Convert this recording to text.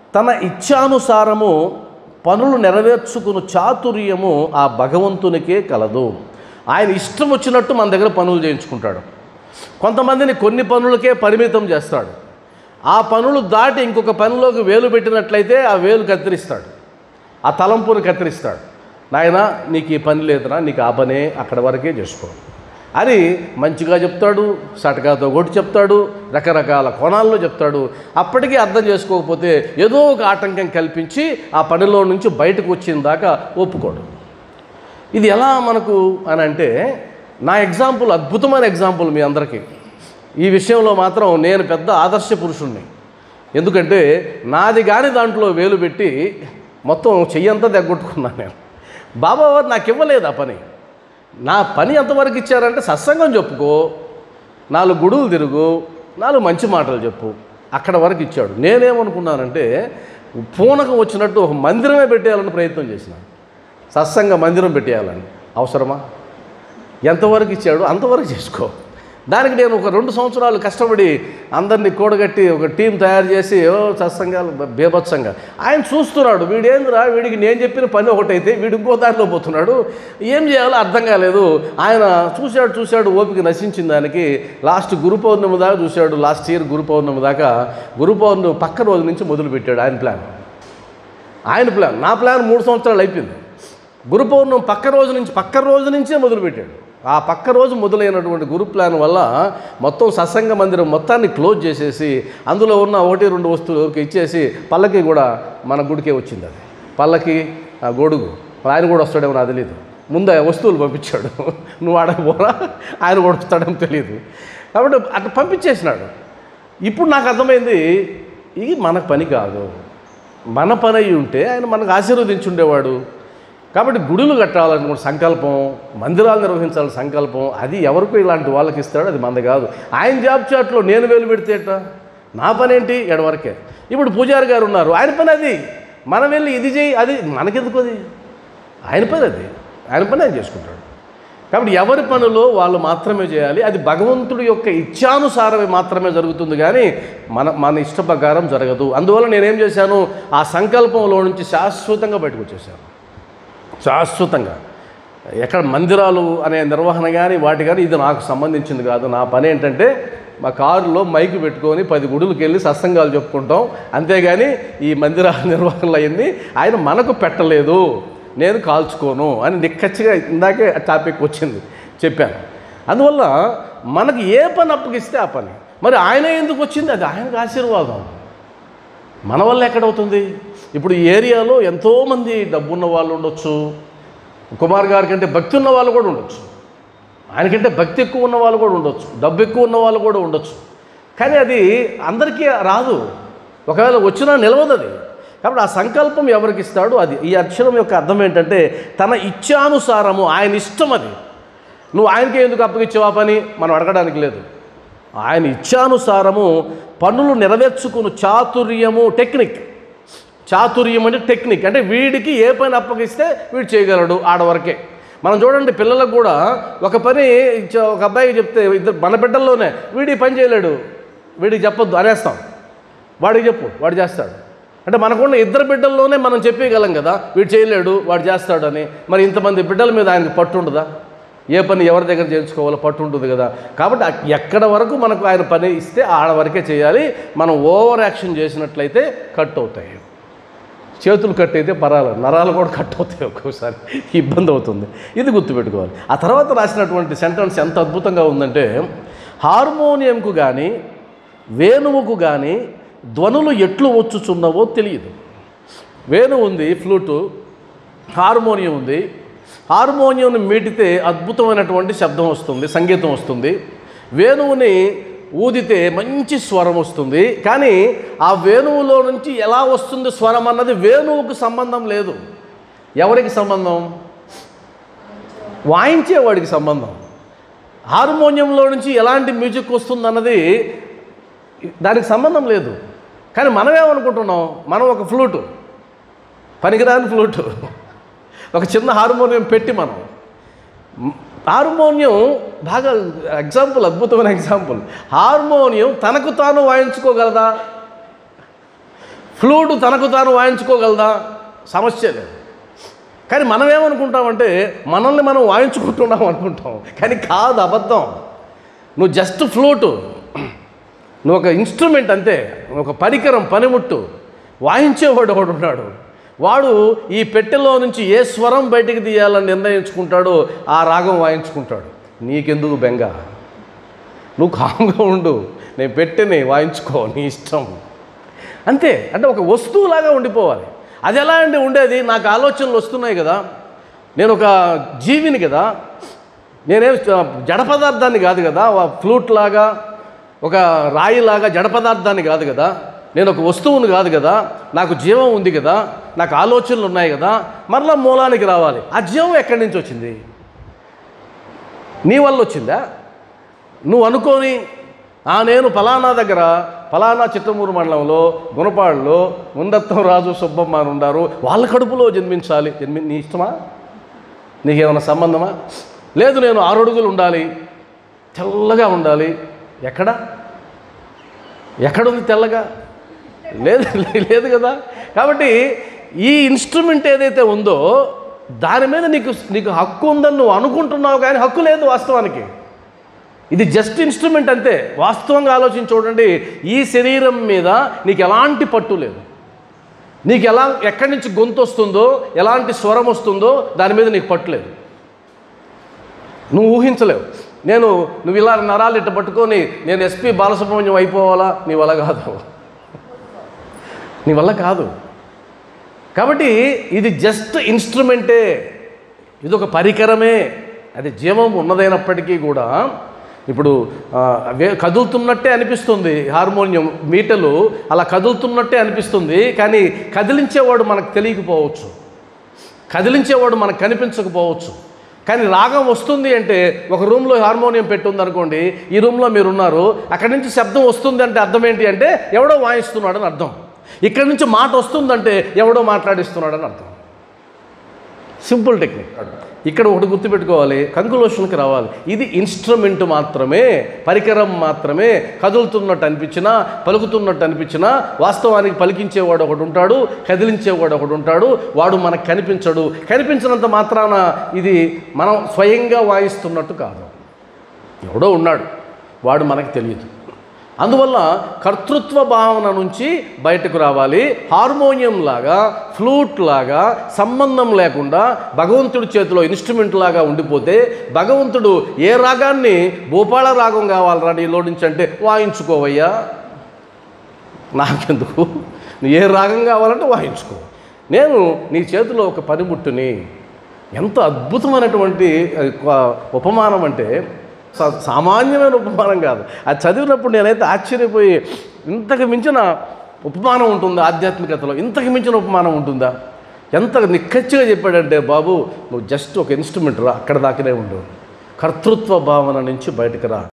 తన ఇచ్ఛానుసారము పనులు నెరవేర్చుకుని చాతుర్యము ఆ భగవంతునికే కలదు ఆయన ఇష్టం వచ్చినట్టు మన దగ్గర పనులు చేయించుకుంటాడు కొంతమందిని కొన్ని పనులకే పరిమితం చేస్తాడు ఆ పనులు దాటి ఇంకొక పనిలోకి వేలు పెట్టినట్లయితే ఆ వేలు కత్తిరిస్తాడు ఆ తలంపుని కత్తిరిస్తాడు నాయన నీకు ఈ పని లేదురా నీకు ఆ పనే అక్కడ వరకే చేసుకో అని మంచిగా చెప్తాడు సటకాతో కొట్టి చెప్తాడు రకరకాల కోణాల్లో చెప్తాడు అప్పటికీ అర్థం చేసుకోకపోతే ఏదో ఒక ఆటంకం కల్పించి ఆ పనిలో నుంచి బయటకు వచ్చిన దాకా ఒప్పుకోడు ఇది ఎలా మనకు అని అంటే నా ఎగ్జాంపుల్ అద్భుతమైన ఎగ్జాంపుల్ మీ అందరికీ ఈ విషయంలో మాత్రం నేను పెద్ద ఆదర్శ పురుషుణ్ణి ఎందుకంటే నాది కాని దాంట్లో వేలు పెట్టి మొత్తం చెయ్యంతా దగ్గొట్టుకున్నాను నేను బాబా వారు నాకు ఇవ్వలేదు ఆ పని నా పని ఎంతవరకు ఇచ్చారంటే సత్సంగం చెప్పుకో నాలుగు గుడులు తిరుగు నాలుగు మంచి మాటలు చెప్పు అక్కడ వరకు ఇచ్చాడు నేనేమనుకున్నానంటే పూనకం వచ్చినట్టు ఒక మందిరమే పెట్టేయాలని ప్రయత్నం చేసినాను సత్సంగ మందిరం పెట్టేయాలని అవసరమా ఎంతవరకు ఇచ్చాడు అంతవరకు చేసుకో దానికి నేను ఒక రెండు సంవత్సరాలు కష్టపడి అందరినీ కూడగట్టి ఒక టీం తయారు చేసి ఓ సత్సంగాలు బ- బీభత్సంగా ఆయన చూస్తున్నాడు వీడేంద్రా వీడికి నేను చెప్పిన పని ఒకటైతే వీడు ఇంకో దారిలో పోతున్నాడు ఏం చేయాలో అర్థం కాలేదు ఆయన చూశాడు చూశాడు ఓపిక నశించిన దానికి లాస్ట్ గురు పౌర్ణమి దాకా చూశాడు లాస్ట్ ఇయర్ గురు పౌర్ణమి దాకా గురు పౌర్ణమి పక్క రోజు నుంచి మొదలుపెట్టాడు ఆయన ప్లాన్ ఆయన ప్లాన్ నా ప్లాన్ మూడు సంవత్సరాలు అయిపోయింది గురు పౌర్ణమి పక్క రోజు నుంచి పక్క రోజు నుంచే మొదలుపెట్టాడు ఆ పక్క రోజు మొదలైనటువంటి గురు ప్లాన్ వల్ల మొత్తం సత్సంగ మందిరం మొత్తాన్ని క్లోజ్ చేసేసి అందులో ఉన్న ఒకటి రెండు వస్తువులు ఎవరికి ఇచ్చేసి పల్లకి కూడా మన గుడికే వచ్చింది అది పల్లకి ఆ గొడుగు ఆయన కూడా వస్తాడేమో నాకు తెలియదు ముందు ఆ వస్తువులు పంపించాడు నువ్వు ఆడకపోరా ఆయన కూడా వస్తాడేమో తెలియదు కాబట్టి అట్లా పంపించేసినాడు ఇప్పుడు నాకు అర్థమైంది ఇది మన పని కాదు మన పని అయి ఉంటే ఆయన మనకు ఆశీర్వదించుండేవాడు కాబట్టి గుడులు కట్టాలనుకున్న సంకల్పం మందిరాలు నిర్వహించాలని సంకల్పం అది ఎవరికో ఇలాంటి వాళ్ళకి ఇస్తాడు అది మంది కాదు ఆయన జాబ్ చాట్లో నేను వేలు పెడితే ఎట్టా నా పని ఏంటి ఎడవరకే ఇప్పుడు పూజారి గారు ఉన్నారు ఆయన పని అది మనం వెళ్ళి ఇది చేయి అది మనకెందుకు అది ఆయన పని అది ఆయన పని ఆయన చేసుకుంటాడు కాబట్టి ఎవరి పనులో వాళ్ళు మాత్రమే చేయాలి అది భగవంతుడి యొక్క ఇచ్ఛానుసారమే మాత్రమే జరుగుతుంది కానీ మన మన ఇష్ట ప్రకారం జరగదు అందువల్ల నేనేం చేశాను ఆ సంకల్పంలో నుంచి శాశ్వతంగా బయటకు వచ్చేసాను శాశ్వతంగా ఎక్కడ మందిరాలు అనే నిర్వహణ కానీ వాటి కానీ ఇది నాకు సంబంధించింది కాదు నా పని ఏంటంటే మా కారులో మైకు పెట్టుకొని పది గుడులకు వెళ్ళి సత్సంగాలు చెప్పుకుంటాం అంతేగాని ఈ మందిరాల నిర్వహణలు అయింది ఆయన మనకు పెట్టలేదు నేను కాల్చుకోను అని నిక్కచ్చిగా ఇందాకే ఆ టాపిక్ వచ్చింది చెప్పాను అందువల్ల మనకు ఏ పని అప్పగిస్తే ఆ పని మరి ఆయన ఎందుకు వచ్చింది అది ఆయనకు ఆశీర్వాదం మన వల్ల ఎక్కడవుతుంది ఇప్పుడు ఈ ఏరియాలో ఎంతోమంది డబ్బున్న వాళ్ళు ఉండొచ్చు కుమార్ గారి కంటే భక్తి ఉన్న వాళ్ళు కూడా ఉండొచ్చు ఆయనకంటే భక్తి ఎక్కువ ఉన్న వాళ్ళు కూడా ఉండొచ్చు డబ్బు ఎక్కువ ఉన్న వాళ్ళు కూడా ఉండొచ్చు కానీ అది అందరికీ రాదు ఒకవేళ వచ్చినా నిలవదు అది కాబట్టి ఆ సంకల్పం ఎవరికి ఇస్తాడో అది ఈ అక్షరం యొక్క అర్థం ఏంటంటే తన ఇచ్ఛానుసారము ఆయన ఇష్టం అది నువ్వు ఆయనకే ఎందుకు అప్పగిచ్చావా పని మనం అడగడానికి లేదు ఆయన ఇచ్ఛానుసారము పనులు నెరవేర్చుకుని చాతుర్యము టెక్నిక్ చాతుర్యం అంటే టెక్నిక్ అంటే వీడికి ఏ పని అప్పగిస్తే వీడు చేయగలడు ఆడవరకే మనం చూడండి పిల్లలకు కూడా ఒక పని ఇచ్చ- ఒక అబ్బాయికి చెప్తే ఇద్దరు మన బిడ్డల్లోనే వీడి పని చేయలేడు వీడికి చెప్పొద్దు అనేస్తాం వాడికి చెప్పు వాడు చేస్తాడు అంటే మనకున్న ఇద్దరు బిడ్డల్లోనే మనం చెప్పేయగలం కదా వీడు చేయలేడు వాడు చేస్తాడని మరి ఇంతమంది బిడ్డల మీద ఆయనకు పట్టు ఉండదా ఏ పని ఎవరి దగ్గర చేయించుకోవాలో పట్టు ఉంటుంది కదా కాబట్టి అక్- ఎక్కడ వరకు మనకు ఆయన పని ఇస్తే ఆడ వరకే చేయాలి మనం ఓవర్ యాక్షన్ చేసినట్లయితే కట్ అవుతాయి చేతులు కట్ అయితే పరాలు నరాలు కూడా కట్ అవుతాయి ఒక్కోసారి ఇబ్బంది అవుతుంది ఇది గుర్తుపెట్టుకోవాలి ఆ తర్వాత రాసినటువంటి సెంటెన్స్ ఎంత అద్భుతంగా ఉందంటే హార్మోనియంకు కానీ వేణువుకు కానీ ధ్వనులు ఎట్లు వచ్చుచున్నవో తెలియదు వేణువు ఉంది ఫ్లూటు హార్మోనియం ఉంది హార్మోనియంని మీటితే అద్భుతమైనటువంటి శబ్దం వస్తుంది సంగీతం వస్తుంది వేణువుని ఊదితే మంచి స్వరం వస్తుంది కానీ ఆ వేణువులో నుంచి ఎలా వస్తుంది స్వరం అన్నది వేణువుకు సంబంధం లేదు ఎవరికి సంబంధం వాయించేవాడికి సంబంధం హార్మోనియంలో నుంచి ఎలాంటి మ్యూజిక్ వస్తుంది అన్నది దానికి సంబంధం లేదు కానీ మనం ఏమనుకుంటున్నాం మనం ఒక ఫ్లూటు పనికిరాని ఫ్లూటు ఒక చిన్న హార్మోనియం పెట్టి మనం మ్, హార్మోనియం బాగా ఎగ్జాంపుల్ అద్భుతమైన ఎగ్జాంపుల్ హార్మోనియం తనకు తాను వాయించుకోగలదా ఫ్లూట్ తనకు తాను వాయించుకోగలదా సమస్య లేదు కానీ మనం ఏమనుకుంటామంటే మనల్ని మనం వాయించుకుంటున్నాం అనుకుంటాం కానీ కాదు అబద్ధం నువ్వు జస్ట్ ఫ్లూటు నువ్వు ఒక ఇన్స్ట్రుమెంట్ అంతే నువ్వు ఒక పరికరం పనిముట్టు వాయించేవాడు ఒకడు ఉన్నాడు వాడు ఈ పెట్టెలో నుంచి ఏ స్వరం బయటికి తీయాలని నిర్ణయించుకుంటాడో ఆ రాగం వాయించుకుంటాడు నీకెందుకు బెంగ నువ్వు కామ్గా ఉండు నేను పెట్టెని వాయించుకో నీ ఇష్టం అంతే అంటే ఒక వస్తువులాగా ఉండిపోవాలి అది ఎలా అండి ఉండేది నాకు ఆలోచనలు వస్తున్నాయి కదా నేను ఒక జీవిని కదా నేనేం జడ పదార్థాన్ని కాదు కదా ఫ్లూట్ లాగా ఒక రాయిలాగా జడ పదార్థాన్ని కాదు కదా నేను ఒక వస్తువుని కాదు కదా నాకు జీవం ఉంది కదా నాకు ఆలోచనలు ఉన్నాయి కదా మరలా మూలానికి రావాలి ఆ జీవం ఎక్కడి నుంచి వచ్చింది నీ వల్ల వచ్చిందా నువ్వు అనుకొని ఆ నేను ఫలానా దగ్గర ఫలానా చిత్తమూరు మండలంలో గుణపాడులో ముందత్తం రాజు సుబ్బమ్మ అని ఉండారు వాళ్ళ కడుపులో జన్మించాలి జన్మి నీ ఇష్టమా నీకేమైనా సంబంధమా లేదు నేను ఆరు అడుగులు ఉండాలి తెల్లగా ఉండాలి ఎక్కడ ఎక్కడుంది తెల్లగా లేదు లేదు కదా కాబట్టి ఈ ఇన్స్ట్రుమెంట్ ఏదైతే ఉందో దాని మీద నీకు నీకు హక్కు ఉందని నువ్వు అనుకుంటున్నావు కానీ హక్కు లేదు వాస్తవానికి ఇది జస్ట్ ఇన్స్ట్రుమెంట్ అంతే వాస్తవంగా ఆలోచించి చూడండి ఈ శరీరం మీద నీకు ఎలాంటి పట్టు లేదు నీకు ఎలా ఎక్కడి నుంచి గొంతు వస్తుందో ఎలాంటి స్వరం వస్తుందో దాని మీద నీకు పట్టు లేదు నువ్వు ఊహించలేవు నేను నువ్వు ఇలా నరాలు ఇట్ట పట్టుకొని నేను ఎస్పి బాలసుబ్రహ్మణ్యం అయిపోవాలా నీ వల్ల కాదు నీ వల్ల కాదు కాబట్టి ఇది జస్ట్ ఇన్స్ట్రుమెంటే ఇది ఒక పరికరమే అది జీవం ఉన్నదైనప్పటికీ కూడా ఇప్పుడు ఆ, వే- కదులుతున్నట్టే అనిపిస్తుంది హార్మోనియం మీటలు అలా కదులుతున్నట్టే అనిపిస్తుంది కానీ కదిలించేవాడు మనకు తెలియకపోవచ్చు కదిలించేవాడు మనకు కనిపించకపోవచ్చు కానీ రాగం వస్తుంది అంటే ఒక రూమ్లో హార్మోనియం పెట్టుంది అనుకోండి ఈ రూమ్లో మీరు ఉన్నారు అక్కడి నుంచి శబ్దం వస్తుంది అంటే అర్థం ఏంటి అంటే ఎవడో వాయిస్తున్నాడని అర్థం ఇక్కడి నుంచి మాట వస్తుందంటే ఎవడో మాట్లాడిస్తున్నాడని అర్థం సింపుల్ టెక్నిక్ ఇక్కడ ఒకటి గుర్తుపెట్టుకోవాలి కంకులోషన్కి రావాలి ఇది ఇన్స్ట్రుమెంట్ మాత్రమే పరికరం మాత్రమే కదులుతున్నట్టు అనిపించినా పలుకుతున్నట్టు అనిపించినా వాస్తవానికి పలికించేవాడు ఒకడు ఉంటాడు కదిలించేవాడు ఒకడు ఉంటాడు వాడు మనకు కనిపించడు కనిపించినంత మాత్రాన ఇది మనం స్వయంగా వాయిస్తున్నట్టు కాదు ఎవడో ఉన్నాడు వాడు మనకు తెలియదు అందువల్ల కర్తృత్వ భావన నుంచి బయటకు రావాలి హార్మోనియం లాగా ఫ్లూట్ లాగా సంబంధం లేకుండా భగవంతుడి చేతిలో ఇన్స్ట్రుమెంట్ లాగా ఉండిపోతే భగవంతుడు ఏ రాగాన్ని భూపాళ రాగం కావాలరా నీలో నుంచి అంటే వాయించుకోవయ్యా నాకెందుకు నువ్వు ఏ రాగం కావాలంటే వాయించుకో నేను నీ చేతిలో ఒక పనిముట్టుని ఎంత అద్భుతమైనటువంటి అది ఒక ఉపమానం అంటే సా- సామాన్యమైన ఉపమానం కాదు అది చదివినప్పుడు నేనైతే ఆశ్చర్యపోయి ఇంతకు మించిన ఉపమానం ఉంటుందా ఆధ్యాత్మికతలో ఇంతకు మించిన ఉపమానం ఉంటుందా ఎంత నిక్కచ్చిగా చెప్పాడంటే బాబు నువ్వు జస్ట్ ఒక ఇన్స్ట్రుమెంట్ రా అక్కడ దాకానే ఉండు కర్తృత్వ భావన నుంచి బయటకు రా